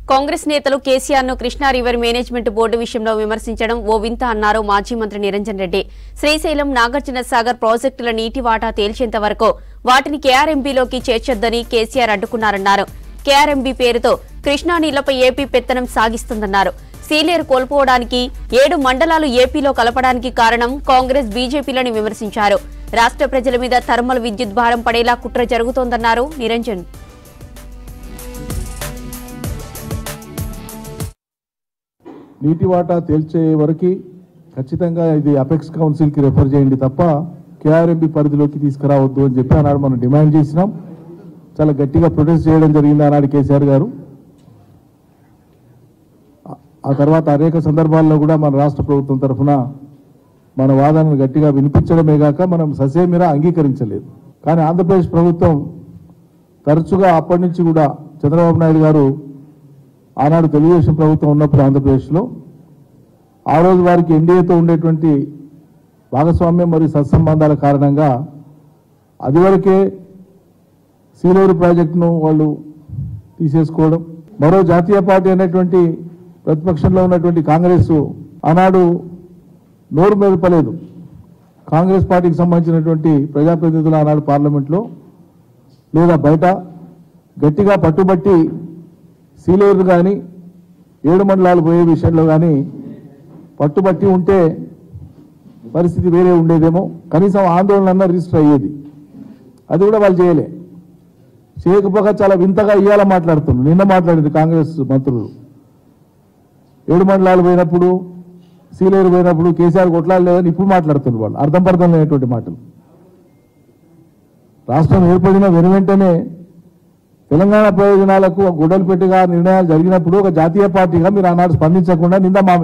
కాంగ్రెస్ నేతలు కేసీఆర్ ను Krishna river management board విషయంలో విమర్శించడం ఓ వింత అన్నారు మాజీ మంత్రి నిరంజన్ రెడ్డి శ్రీశైలం నాగార్జున సాగర్ ప్రాజెక్టుల నీటి వాటా తేల్చేంత వరకు వాటిని కేఆర్ఎంబీలోకి చేర్చొద్దని కేసీఆర్ అడ్డుకున్నారన్నారు కేఆర్ఎంబీ పేరుతో కృష్ణా నీళ్లపై ఏపీ పెత్తనం సాగిస్తుందన్నారు సీలేరు కోల్పోవడానికి ఏడు మండలాలు ఏపీలో కలపడానికి కారణం కాంగ్రెస్ బీజేపీలని విమర్శించారు రాష్ట్ర ప్రజల మీద థర్మల్ విద్యుత్ భారం పడేలా కుట్ర జరుగుతోందన్నారు నిరంజన్ నీటి వాటా తేల్చే వరకు ఖచ్చితంగా ఇది అపెక్స్ కౌన్సిల్కి రెఫర్ చేయండి తప్ప కేఆర్ఎంబి పరిధిలోకి తీసుకురావద్దు అని చెప్పి ఆనాడు మనం డిమాండ్ చేసినాం చాలా గట్టిగా ప్రొటెస్ట్ చేయడం జరిగింది ఆనాడు కేసీఆర్ గారు ఆ- ఆ తర్వాత అనేక సందర్భాల్లో కూడా మన రాష్ట్ర ప్రభుత్వం తరఫున మన వాదనను గట్టిగా వినిపించడమే కాక మనం ససేమిరా అంగీకరించలేదు కానీ ఆంధ్రప్రదేశ్ ప్రభుత్వం తరచుగా అప్పటి నుంచి కూడా చంద్రబాబు నాయుడు గారు ఆనాడు తెలుగుదేశం ప్రభుత్వం ఉన్నప్పుడు ఆంధ్రప్రదేశ్లో ఆ రోజు వారికి ఎన్డీఏతో ఉండేటువంటి భాగస్వామ్యం మరియు సత్సంబంధాల కారణంగా అది వరకే సీలేరు ప్రాజెక్టును వాళ్ళు తీసేసుకోవడం మరో జాతీయ పార్టీ అనేటువంటి ప్రతిపక్షంలో ఉన్నటువంటి కాంగ్రెస్ ఆనాడు నోరు మెదపలేదు కాంగ్రెస్ పార్టీకి సంబంధించినటువంటి ప్రజాప్రతినిధులు ఆనాడు పార్లమెంట్లో లేదా బయట గట్టిగా పట్టుబట్టి సీలేరు కానీ ఏడు మండలాలు పోయే విషయంలో కానీ పట్టుబట్టి ఉంటే పరిస్థితి వేరే ఉండేదేమో కనీసం ఆందోళన అన్న రిజిస్టర్ అయ్యేది అది కూడా వాళ్ళు చేయలే చేయకపోగా చాలా వింతగా ఇయ్యాల మాట్లాడుతున్నారు నిన్న మాట్లాడింది కాంగ్రెస్ మంత్రులు ఏడు మండలాలు పోయినప్పుడు సీలేరు పోయినప్పుడు కేసీఆర్ కొట్లాడలేదని ఇప్పుడు మాట్లాడుతున్నారు వాళ్ళు అర్థం పర్థం లేనటువంటి మాటలు రాష్ట్రం ఏర్పడిన వెను వెంటనే తెలంగాణ ప్రయోజనాలకు గుడ్డలు పెట్టిగా నిర్ణయాలు జరిగినప్పుడు ఒక జాతీయ పార్టీగా మీరు ఆనాడు స్పందించకుండా నింద మా